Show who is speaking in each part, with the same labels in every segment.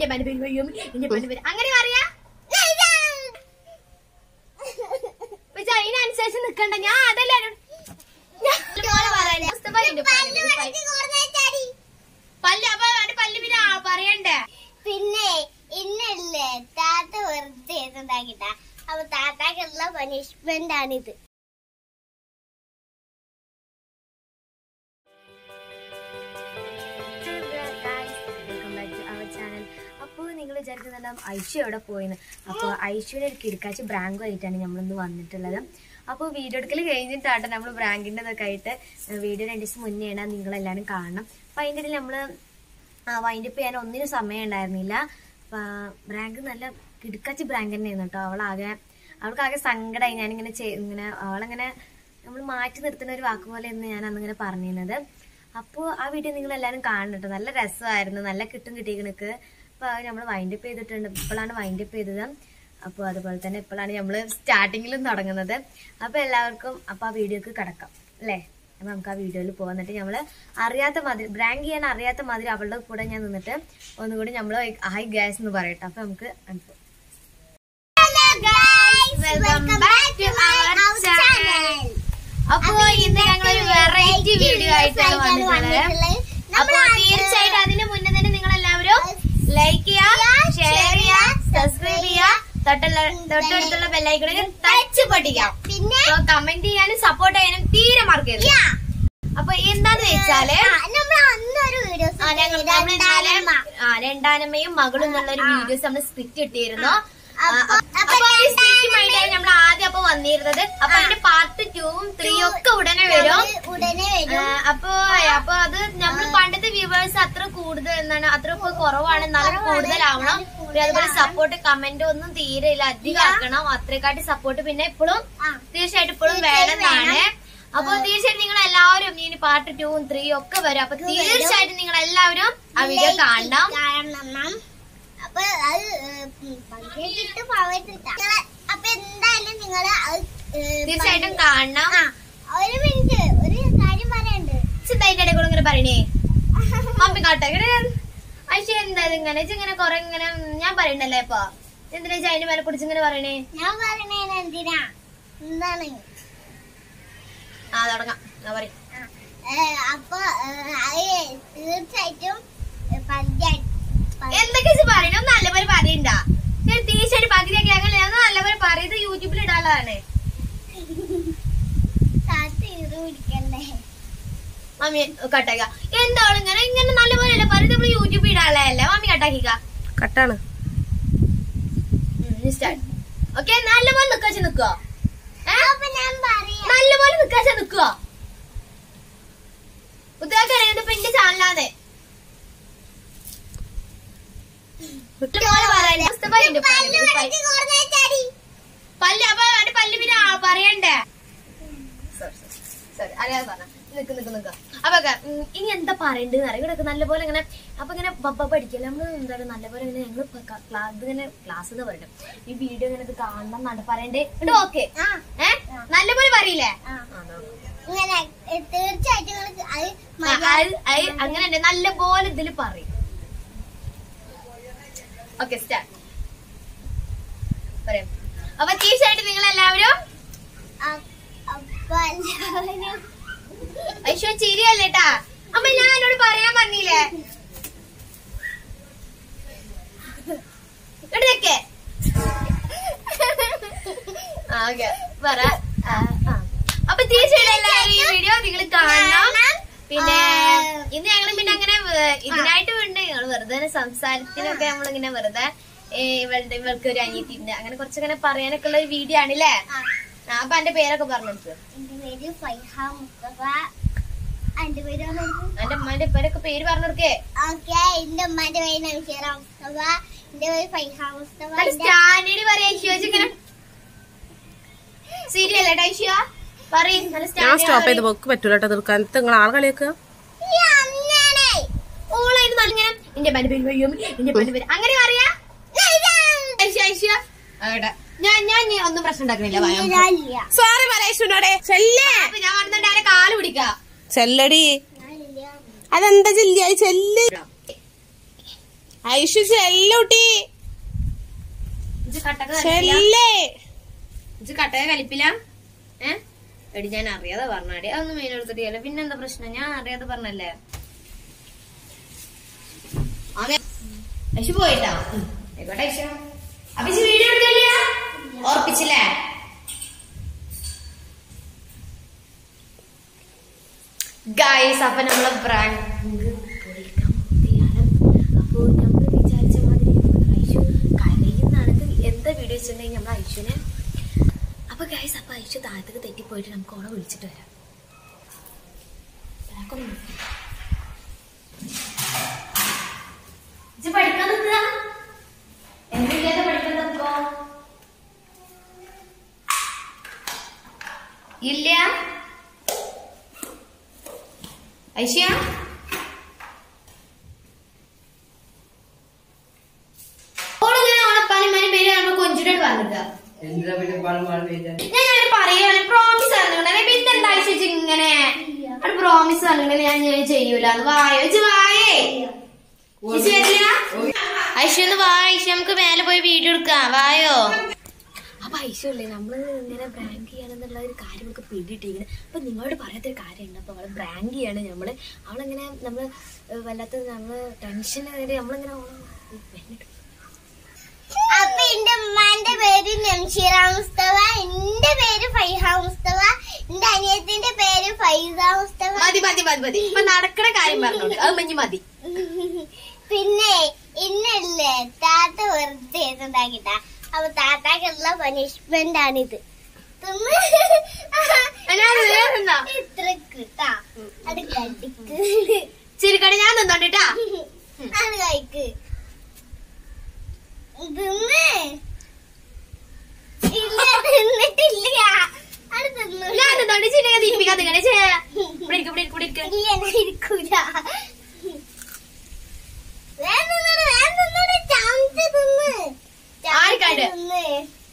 Speaker 1: എന്റെ പന്റെ പേര് വയ്യും എന്റെ പന്റെ പേര് അങ്ങനെ പറയാ പക്ഷെ അതിനനുസരിച്ച് നിക്കണ്ട ഞാൻ അതല്ല പല്ല് അപ്പൊ അവിടെ പല്ല് പിന്നെ ആ പറയണ്ടേ
Speaker 2: പിന്നെ ഇന്നല്ലേ താത്ത വെറുതെ ഉണ്ടാക്കിട്ട അപ്പൊ താത്താക്കുള്ള പനിഷ്മെന്റ് ആണിത്
Speaker 1: അപ്പോൾ നിങ്ങൾ വിചാരിക്കുന്നുണ്ടാവും ഐഷു എവിടെ പോയിന്ന് അപ്പോൾ ഐഷുവിന് ഒരു കിടക്കാച്ച് ബ്രാങ്ക് ആയിട്ടാണ് നമ്മളിന്ന് വന്നിട്ടുള്ളത് അപ്പോൾ വീഡിയോ എടുക്കൽ കഴിഞ്ഞിട്ടാട്ടെ നമ്മൾ ബ്രാങ്കിൻ്റെ ഇതൊക്കെ ആയിട്ട് വീഡിയോ രണ്ട് ദിവസം മുന്നേയാണ് നിങ്ങളെല്ലാവരും കാണണം അപ്പോൾ അതിൻ്റെ ഇടയിൽ നമ്മൾ വൈൻഡപ്പ് ചെയ്യാൻ ഒന്നിനും സമയം ഉണ്ടായിരുന്നില്ല ബ്രാങ്ക് നല്ല കിടക്കാച്ച് ബ്രാങ്ക് തന്നെയായിരുന്നു കേട്ടോ അവളാകെ അവൾക്കാകെ സങ്കടമായി ഞാനിങ്ങനെ ചെയ് ഇങ്ങനെ അവളങ്ങനെ നമ്മൾ മാറ്റി നിർത്തുന്ന ഒരു വാക്ക് പോലെ എന്ന് ഞാൻ അന്നിങ്ങനെ പറഞ്ഞിരുന്നത് അപ്പോൾ ആ വീഡിയോ നിങ്ങൾ എല്ലാവരും കാണണം കേട്ടോ നല്ല രസമായിരുന്നു നല്ല കിട്ടും കിട്ടിയിരിക്കണക്ക് അപ്പോൾ നമ്മൾ വൈൻഡപ്പ് ചെയ്തിട്ടുണ്ട് ഇപ്പോഴാണ് വൈൻഡപ്പ് ചെയ്തത് അപ്പോൾ അതുപോലെ തന്നെ ഇപ്പോഴാണ് നമ്മൾ സ്റ്റാർട്ടിങ്ങിലും തുടങ്ങുന്നത് അപ്പോൾ എല്ലാവർക്കും അപ്പോൾ ആ വീഡിയോക്ക് കിടക്കാം അല്ലേ അപ്പോൾ നമുക്ക് ആ വീഡിയോയിൽ പോകാൻ എന്നിട്ട് നമ്മൾ അറിയാത്ത മാതിരി ബ്രാങ്ക് ചെയ്യാൻ അറിയാത്ത മാതിരി അവളുടെ കൂടെ ഞാൻ നിന്നിട്ട് ഒന്നുകൂടി നമ്മൾ ഹൈ ഗ്യാസ് എന്ന് പറയട്ടെ അപ്പോൾ നമുക്ക് അനുഭവം
Speaker 2: welcome back to our channel
Speaker 1: അപ്പോ ഇന്ന് ഞങ്ങൾ ഒരു വെറൈറ്റി വീഡിയോ ആയിട്ടാണ് വന്നിട്ടുള്ളത് അപ്പോ തീർച്ചയായിട്ടും അതിന് മുന്നേ തന്നെ നിങ്ങൾ എല്ലാവരും ലൈക്ക് ചെയ്യുക ഷെയർ ചെയ്യുക സബ്സ്ക്രൈബ് ചെയ്യുക തൊട്ടുള്ള തൊട്ടടുത്തുള്ള ബെല്ലൈക്കണിൽ ടച്ച് പൊട്ടിക്കാം
Speaker 2: പിന്നെ
Speaker 1: കമന്റ് ചെയ്യാനും സപ്പോർട്ട് ചെയ്യാനും തീരെ മറക്കരുത് അപ്പൊ എന്താന്ന് വെച്ചാല്
Speaker 2: നമ്മൾ അന്നൊരു വീഡിയോസ്
Speaker 1: ആ, ഞങ്ങൾ നമ്മൾ ഇന്നലെ ആ രണ്ടാനമ്മയും മകളും എന്നുള്ള ഒരു വീഡിയോസ് നമ്മൾ സ്പ്ലിറ്റ് ഇട്ടിരുന്നു ആ,
Speaker 2: അപ്പൊ-
Speaker 1: അപ്പൊ ഈ സ്പ്ലിറ്റുമായിട്ടാണ് നമ്മൾ ആദ്യം അപ്പൊ വന്നിരുന്നത് അപ്പൊ അതിന്റെ പാർട്ട് ടൂവും ത്രീയും ഒക്കെ ഉടനെ വരും
Speaker 2: ഉടനെ
Speaker 1: ആ,
Speaker 2: വരും
Speaker 1: അപ്പൊ അപ്പൊ അത് നമ്മൾ പണ്ടത്തെ വ്യൂവേഴ്സ് അത്ര കൂടുതൽ എന്താണ് അത്ര ഇപ്പൊ കുറവാണ് എന്നാലും കൂടുതലാവണം പിന്നെ അതുപോലെ സപ്പോർട്ട് കമന്റ് ഒന്നും തീരെ ഇല്ല അധികം ആക്കണം അത്രക്കാട്ടി സപ്പോർട്ട് പിന്നെ ഇപ്പോഴും
Speaker 2: ആ.
Speaker 1: തീർച്ചയായിട്ടും ഇപ്പോഴും വേണമെന്നാണ് അപ്പൊ തീർച്ചയായിട്ടും നിങ്ങൾ എല്ലാവരും ഇനി പാർട്ട് ടൂവും ത്രീയും ഒക്കെ വരും അപ്പൊ തീർച്ചയായിട്ടും നിങ്ങൾ എല്ലാവരും ആ വീഡിയോ കാണണം
Speaker 2: കാണണം അപ്പൊ അത് പങ്കിട്ട് പോവരുത് അപ്പൊ എന്തായാലും നിങ്ങൾ
Speaker 1: തീർച്ചയായിട്ടും കാണണം
Speaker 2: ഒരു മിനിറ്റ് ഒരു കാര്യം പറയണ്ട്
Speaker 1: ചിന്തായിട്ട് ഇടയ്ക്കൂടെ ഇങ്ങനെ പറയണേ മമ്മി കാട്ടെ ഇങ്ങനെ അയച്ച എന്താ ഇത് ഇങ്ങനെ ഇജ്ജ് ഇങ്ങനെ കൊറേ ഇങ്ങനെ ഞാൻ പറയണ്ടല്ലേ ഇപ്പൊ എന്തിനാ ഇജ്ജ് അതിന്റെ മേലെ പിടിച്ച് ഇങ്ങനെ പറയണേ
Speaker 2: ഞാൻ പറയണേന് എന്തിനാ എന്താണ്
Speaker 1: ആ തുടങ്ങാം ഞാൻ പറയും
Speaker 2: ഏ, അപ്പൊ ഏ, അത് തീർച്ചയായിട്ടും പഞ്ചായത്ത്
Speaker 1: എന്തൊക്കെ ഇജ്ജ് പറയണേ ഒന്ന് നല്ലപോലെ പറയണ്ട ഞാൻ തീർച്ചയായിട്ടും പകുതിയൊക്കെ അങ്ങനെ ഞാൻ നല്ലപോലെ പറയുന്നത് യൂട്യൂബിൽ ഇടാനുള്ളതാണ്
Speaker 2: താത്ത ഇത് പിടിക്കണ്ടേ
Speaker 1: മമ്മി കട്ടാക്കുക എന്താണ് ഇങ്ങനെ ഇങ്ങനെ നല്ലപോലെ അല്ലേ പറയുന്നത് നമ്മൾ യൂട്യൂബിൽ ഇടാനുള്ളതല്ലേ മമ്മി കട്ടാക്കിക്ക
Speaker 3: കട്ടാണ്
Speaker 1: സ്റ്റാർട്ട് ഓക്കെ നല്ലപോലെ നിക്കാച്ച നിക്കോ
Speaker 2: അപ്പൊ ഞാൻ പറയാം
Speaker 1: നല്ലപോലെ നിക്കാച്ച നിക്കോ ഉദ്യോഗം അറിയുന്നത് ഇപ്പൊ എന്റെ ചാനലാന്ന് പല്ല് അപ്പൊ അവിടെ പല്ല് പിന്നെ ആ പറയണ്ടേ സോറി അറിയാതെ പറഞ്ഞ നിക്ക് നിക്ക് നിക്ക അപ്പൊ ഒക്കെ, ഉം, ഇനി എന്താ പറയണ്ടെന്ന് അറിയാം ഇവിടെ നല്ലപോലെ ഇങ്ങനെ അപ്പൊ ഇങ്ങനെ ബബ്ബ പഠിക്കല്ലേ നമ്മള് എന്താണ് നല്ലപോലെ ഇങ്ങനെ ഞങ്ങള് ക്ലാസ് ഇങ്ങനെ ക്ലാസ് എന്ന് പറയണം ഈ വീഡിയോ ഇങ്ങനെ ഇത് കാണണം എന്നാണ് പറയണ്ടേ ഓക്കെ
Speaker 2: ആ
Speaker 1: ഏ നല്ലപോലെ പറയില്ലേ
Speaker 2: ആ. ഇങ്ങനെ ഏ, തീർച്ചയായിട്ടും നിങ്ങൾക്ക് അത്
Speaker 1: ആ,
Speaker 2: മര്യാദ-
Speaker 1: അത് അത് അങ്ങനെ തന്നെ നല്ലപോലെ ഇതില് പറയും ഓക്കെ സ്റ്റാർട്ട് പറയാം അപ്പൊ തീർച്ചയായിട്ടും നിങ്ങൾ എല്ലാവരും
Speaker 2: അ- അപ്പൊ എല്ലാവരും
Speaker 1: ഐശ്വ ചിരിയല്ലേട്ടാ അമ്മ ഞാൻ എന്നോട് പറയാൻ പറഞ്ഞില്ലേ ഇവിടേക്ക് ആ ഓക്കെ പറ ആ, ആ. അപ്പൊ തീർച്ചയായിട്ടും എല്ലാവരും ഈ വീഡിയോ നിങ്ങൾ കാണണം പിന്നെ ഇന്ന് ഞങ്ങൾ പിന്നെ അങ്ങനെ വേ- ഇതിനായിട്ട് വേണ്ട ഞങ്ങൾ വെറുതെ ഇങ്ങനെ സംസാരത്തിനൊക്കെ നമ്മളിങ്ങനെ വെറുതെ ഏ, ഇവളുടെ ഇവൾക്ക് ഒരു അനിയത്തിണ്ട് അങ്ങനെ കുറച്ചങ്ങനെ പറയാനൊക്കെ ഉള്ള ഒരു വീഡിയോ ആണല്ലേ
Speaker 2: ആ,
Speaker 1: ആ, അപ്പൊ എന്റെ പേരൊക്കെ പറഞ്ഞെടുത്തു
Speaker 2: എന്റെ പേര് ഫൈഹ മുസ്തഫ എന്റെ പേര്
Speaker 1: എന്റെ ഉമ്മാന്റെ പേരൊക്കെ പേര് പറഞ്ഞെടുക്കേ
Speaker 2: ഓക്കെ എന്റെ ഉമ്മാന്റെ പേര് നൗഷീറ മുസ്തഫ എന്റെ പേര് ഫൈഹ മുസ്തഫ
Speaker 1: നല്ല
Speaker 2: എന്റെ
Speaker 1: സ്റ്റാൻഡേർഡ് പറയാ ഐശ്വര്യ ഇങ്ങനെ സീരിയല്ലേ ഐശ്വര്യ പറയും നല്ല
Speaker 3: ഞാൻ സ്റ്റോപ്പ് ചെയ്ത്
Speaker 1: സ്റ്റാൻഡേർഡ്
Speaker 3: ബുക്ക് പറ്റൂല കേട്ടോ തീർക്കാൻ നിങ്ങൾ ആൾ കളിയാക്കുക
Speaker 2: ഈ അമ്മേനെ.
Speaker 1: ഓളായിരുന്നു നല്ല ഇങ്ങനെ എന്റെ പന്റെ പേര് വയ്യും എന്റെ പന്റെ പേര് അങ്ങനെ പറയാ ഐശ്വര്യ ഐശ്വര്യ അവിടെ ഞാൻ ഞാൻ ഇനി ഒന്നും പ്രശ്നം ഉണ്ടാക്കണില്ല വായോ.
Speaker 2: ഞാനില്ല.
Speaker 3: സോറി മലേശ്വനോടെ ചെല്ലേ
Speaker 1: അപ്പൊ ഞാൻ വന്നിട്ട് ആരെ കാല് പിടിക്കാം
Speaker 3: ചെല്ലടി
Speaker 2: ഞാനില്ല.
Speaker 3: അതെന്താ ചെല്ലി ചെല്ല് ഐഷു ചെല്ലൂട്ടി
Speaker 1: ഇജ്ജ് കട്ടക്ക കളിപ്പില്ല
Speaker 3: ചെല്ലേ
Speaker 1: ഇജ്ജ് കട്ടക്ക കളിപ്പില്ല ഏ എടി ഞാൻ അറിയാതെ പറഞ്ഞാടി അതൊന്നും മെയിൻ എടുത്തിട്ടില്ല പിന്നെന്താ പ്രശ്നം ഞാൻ അറിയാതെ പറഞ്ഞല്ലേ ഐശു പോയിട്ടാ ഉം. ആയിക്കോട്ടെ ഐശു അപ്പൊ ഇജ്ജ് വീഡിയോ എടുത്തില്ല ഓർപ്പിച്ചില്ലേ ഗൈസ് അപ്പൊ നമ്മളെ ബ്രാൻഡ് പൊളിക്കാൻ പോവുകയാണ് അപ്പൊ നമ്മൾ വിചാരിച്ച മാതിരി നമ്മുടെ ഐശു കരയുന്നാണ് ഇത് എന്താ വീഡിയോ വെച്ചിട്ടുണ്ടെങ്കിൽ നമ്മൾ ഐശുവിനെ അപ്പൊ ഗൈസ് അപ്പൊ ഐശു താഴത്തേക്ക് തെറ്റിപ്പോയിട്ട് നമുക്ക് ഓളെ വിളിച്ചിട്ട് വരാം ബാക്കൊന്ന് നോക്ക്. ഇജ്ജ് പഠിക്കാൻ നിൽക്കുക എന്തില്ലാതെ പഠിക്കാൻ നിൽക്കോ ഇല്ല ഐഷ്യ ഓളിങ്ങനെ ഓളെ പനിമാരും പേര് നമ്മൾ കൊഞ്ചിട്ടാണ് പറഞ്ഞിട്ട്
Speaker 4: എന്തിനാ പിന്നെ പണം പണം ചെയ്ത
Speaker 1: ഞാൻ പറയാണ് പ്രോമിസ് പറഞ്ഞിട്ടുണ്ടെങ്കിൽ പിന്നെ എന്താ ആഴ്ച ഇങ്ങനെ അവിടെ പ്രോമിസ് പറഞ്ഞിട്ടുണ്ടെങ്കിൽ ഞാൻ ഞാൻ ചെയ്യൂല അത് വായോ ഇജ്ജ് വായേ ഇജ്ജ് വരില്ല ഐശ്വ ഒന്ന് വാ ഐശ്വ നമുക്ക് മേലെ പോയി വീഡിയോ എടുക്കാം വായോ അപ്പൊ ഐശ്വല്ലേ നമ്മള് ഇങ്ങനെ ബ്രാങ്ക് ചെയ്യാനെന്നുള്ള ഒരു കാര്യം നമുക്ക് പിടിയിട്ടിരിക്കുന്നത് അപ്പൊ നിങ്ങളോട് പറയാത്തൊരു കാര്യമുണ്ട് അപ്പൊ അവളെ ബ്രാങ്ക് ചെയ്യാണ് നമ്മള് അവളിങ്ങനെ നമ്മള് ഏഹ് വല്ലാത്ത നമ്മള് ടെൻഷൻ നമ്മളിങ്ങനെ അവളെ വെന്നിട്ട്
Speaker 2: അപ്പൊ എന്റെ ഉമ്മാന്റെ പേര് നംഷീറ മുസ്തഫ എന്റെ പേര് ഫൈഹ മുസ്തഫ എന്റെ അനിയത്തിന്റെ പേര് ഫൈസ മുസ്തഫ
Speaker 1: മതി മതി മതി മതി ഇപ്പൊ നടക്കണ കാര്യം പറഞ്ഞോണ്ട് അത് മഞ്ഞ് മതി
Speaker 2: പിന്നെ ഇന്നല്ലേ താത്ത വെറുതെ ഉണ്ടാക്കിട്ട അപ്പൊ താത്താക്കുള്ള പനിഷ്മെന്റ് ആണിത് തിന്ന്
Speaker 1: അല്ലാതെ വേറെന്താ?
Speaker 2: ഇത്രക്ക് ട്ടാ. അത് കടിക്ക്
Speaker 1: ചിരിക്കടി ഞാൻ നിന്നോണ്ടിട്ടാ
Speaker 2: അത് കഴിക്ക് തിന്ന് ഇല്ല തിന്നിട്ടില്ല അത് തിന്നു
Speaker 1: ഞാൻ നിന്നോണ്ട് ചിരിക്കാൻ തിരിപ്പിക്കാൻ നിങ്ങനെ ചെയ്യാ ഇവിടെ ഇരിക്ക്, ഇവിടെ ഇരിക്ക്, ഇവിടെ ഇരിക്ക്.
Speaker 2: ഇല്ല ഞാൻ ഇരിക്കൂല വേഗം തിന്നോട്, വേഗം തിന്നോട്, ചമച്ച് തിന്ന്. ചമച്ച്
Speaker 1: ആർക്കാണ്ട്?
Speaker 2: തിന്ന്.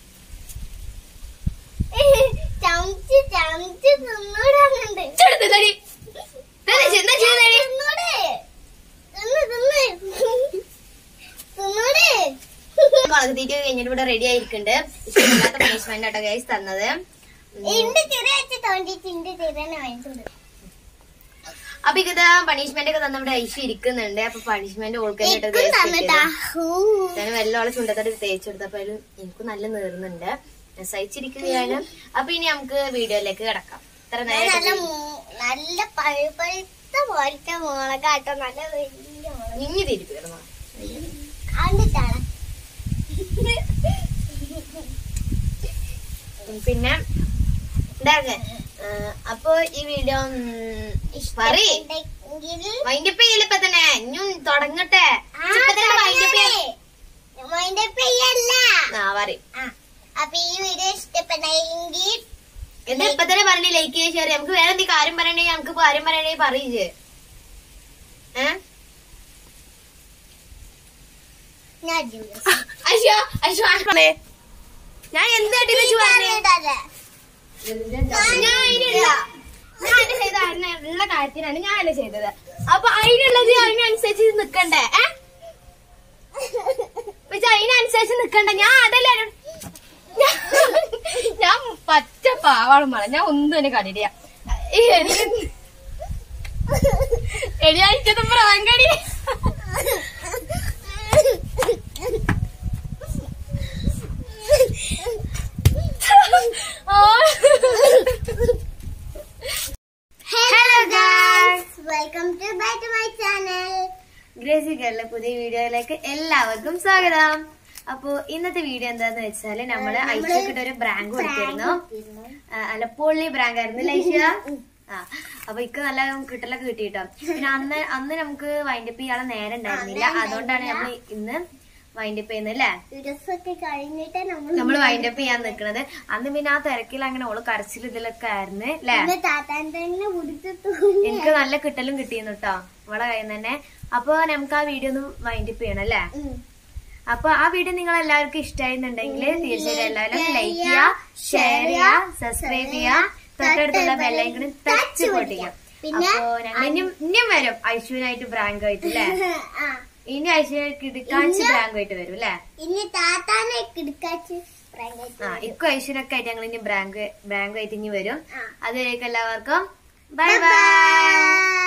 Speaker 2: ചമച്ച് ചമച്ച് തിന്നൂടാന്നുണ്ട്
Speaker 1: ചെടു തിന്നടി. തിന്ന് ചെ- എന്നാ ചെയ്യുന്നടി?
Speaker 2: തിന്നൂടെ തിന്ന് തിന്ന് തിന്നൂടെ
Speaker 1: മുളക് തീറ്റ കഴിഞ്ഞിട്ട് ഇവിടെ റെഡി ആയിരിക്കുന്നുണ്ട് പണിഷ്മെന്റ് ആട്ടോ ഗൈസ് തന്നത്
Speaker 2: എന്റെ തിര വെച്ച് തോണ്ടിട്ട് എന്റെ തിരനെ വാങ്ങിച്ചോണ്ട്
Speaker 1: അപ്പൊ ഇത് പണിഷ്മെന്റ് ഒക്കെ തന്ന ഇവിടെ ഐശ്വര്യ ഇരിക്കുന്നുണ്ട് അപ്പൊ പണിഷ്മെന്റ് ഓൾക്കാനായിട്ട്
Speaker 2: ഇക്കും തന്നിട്ടാ ഹൂ.
Speaker 1: ഞാൻ വെള്ളോളെ ചുണ്ടത്തോട് തേച്ചെടുത്തപ്പോ അതില് എനിക്ക് നല്ല നേർന്നുണ്ട് സഹിച്ചിരിക്കുകയാണ് അപ്പൊ ഇനി നമുക്ക് വീഡിയോയിലേക്ക് കിടക്കാം ഇത്ര
Speaker 2: ഞാൻ നല്ല
Speaker 1: നേരം
Speaker 2: മൂ- നല്ല പഴുപ്പഴുത്ത പോലത്തെ മുളകാട്ടോ നല്ല വലിയ മുളക്
Speaker 1: ഇങ്ങി തിരിപ്പിക്കണം
Speaker 2: കണ്ടിട്ടാണ്
Speaker 1: പിന്നെ ഇതാക്ക് അപ്പൊ ഈ വീഡിയോ പറയ്
Speaker 2: ഇഷ്ടപ്പെട്ടെങ്കിൽ
Speaker 1: വൈൻഡപ്പ് ചെയ്യലിപ്പ തന്നെ ഇനിയും തുടങ്ങട്ടെ ഇപ്പൊ തന്നെ വൈൻഡപ്പ് ചെയ്യാം
Speaker 2: മൈൻഡപ്പ് ചെയ്യല്ല
Speaker 1: ആ പറയും
Speaker 2: ആ, അപ്പൊ ഈ വീഡിയോ ഇഷ്ടപ്പെട്ടെങ്കിൽ
Speaker 1: എന്താ ഇപ്പൊ തന്നെ പറഞ്ഞേ ലൈക്ക് ചെയ്ത് ഷെയർ നമുക്ക് വേറെ എന്തെങ്കിലും കാര്യം പറയണെങ്കിൽ നമുക്ക് കാര്യം പറയണെങ്കിൽ പറയില്ലേ ഏ
Speaker 2: ഞാൻ ജ്യൂസ്
Speaker 1: അയ്യോ അയ്യോ ആണേ. ഞാൻ എന്തായിട്ട് വെച്ച് പറഞ്ഞേ ഞാൻ അതിനുള്ള ഞാൻ ചെയ്ത അതിനുള്ള കാര്യത്തിനാണ് ഞാനല്ലേ ചെയ്തത് അപ്പൊ അതിനുള്ളത് അതിനനുസരിച്ച് നിക്കണ്ടേ ഏ പക്ഷെ അതിനനുസരിച്ച് നിക്കണ്ട ഞാൻ അതല്ലേ അരു- ഞാൻ- ഞാൻ പച്ച പാവാളും വേണം ഞാൻ ഒന്നും തന്നെ കണ്ടില്ല എടിയാഴ്ചത് പ്രാങ്കടി hello guys
Speaker 2: welcome to back to my channel
Speaker 1: ഗ്രേസി ഗേളിലെ പുതിയ വീഡിയോയിലേക്ക് എല്ലാവർക്കും സ്വാഗതം അപ്പൊ ഇന്നത്തെ വീഡിയോ എന്താന്ന് വെച്ചാല് നമ്മള് ഐശ്വക്കിട്ട് ഒരു ബ്രാങ്ക് കൊടുത്തിരുന്നു ആ, അല്ല പൊള്ളി ബ്രാങ്ക് ആയിരുന്നു അല്ലേ ഐശ്വ ആ അപ്പൊ ഇക്ക് നല്ല കിട്ടലൊക്കെ കിട്ടിട്ടോ പിന്നെ അന്ന് അന്ന് നമുക്ക് വൈൻഡപ്പ് ചെയ്യാനുള്ള നേരം ഉണ്ടായിരുന്നില്ല അതുകൊണ്ടാണ് നമ്മൾ ഇന്ന് വൈൻഡപ്പ് ചെയ്യുന്നത് അല്ലേ
Speaker 2: വീഡിയോസ് ഒക്കെ കഴിഞ്ഞിട്ട് നമ്മൾ
Speaker 1: നമ്മൾ വൈൻഡപ്പ് ചെയ്യാൻ നിൽക്കുന്നത് അന്ന് പിന്നെ ആ തിരക്കിൽ അങ്ങനെ ഓള് കരച്ചിൽ ഇതിലൊക്കെ ആയിരുന്നു അല്ലേ
Speaker 2: താത്താൻ തന്നെ കുടിച്ചിട്ടു
Speaker 1: എനിക്ക് നല്ല കിട്ടലും കിട്ടിയിരുന്നു കേട്ടോ അവളെ കയ്യിൽ നിന്ന് തന്നെ അപ്പൊ നമുക്ക് ആ വീഡിയോ ഒന്ന് വൈൻഡപ്പ് ചെയ്യണം അല്ലേ അപ്പൊ ആ വീഡിയോ നിങ്ങൾ എല്ലാവർക്കും ഇഷ്ടമായിരുന്നുണ്ടെങ്കിൽ തീർച്ചയായും എല്ലാവരും ലൈക്ക് ചെയ്യുക ഷെയർ ചെയ്യുക സബ്സ്ക്രൈബ് ചെയ്യുക തൊട്ടടുത്തുള്ള ബെല്ലൈക്കണും ടച്ച് പൊട്ടിക്കുക
Speaker 2: പിന്നെ
Speaker 1: അപ്പൊ ഞങ്ങൾ ഇനിയും ഇനിയും വരും ഐശ്വര്യനായിട്ട് ബ്രാങ്ക് ആയിട്ട് അല്ലേ ഇനി ഐശ്വര്യ കിടക്കാച്ച് ബ്രാങ്ക് ആയിട്ട് വരും അല്ലേ
Speaker 2: ഇനി താത്താനെ കിടക്കാച്ച് പ്രാങ്ക്
Speaker 1: ആ ഇക്കും ഐശ്വര്യൊക്കെ ആയിട്ട് ഞങ്ങൾ ഇനി ബ്രാങ്ക് ബ്രാങ്ക് ആയിട്ട് ഇനി വരും
Speaker 2: ആ.
Speaker 1: അതുവരേക്കും എല്ലാവർക്കും ബൈ ബൈ
Speaker 2: ബൈ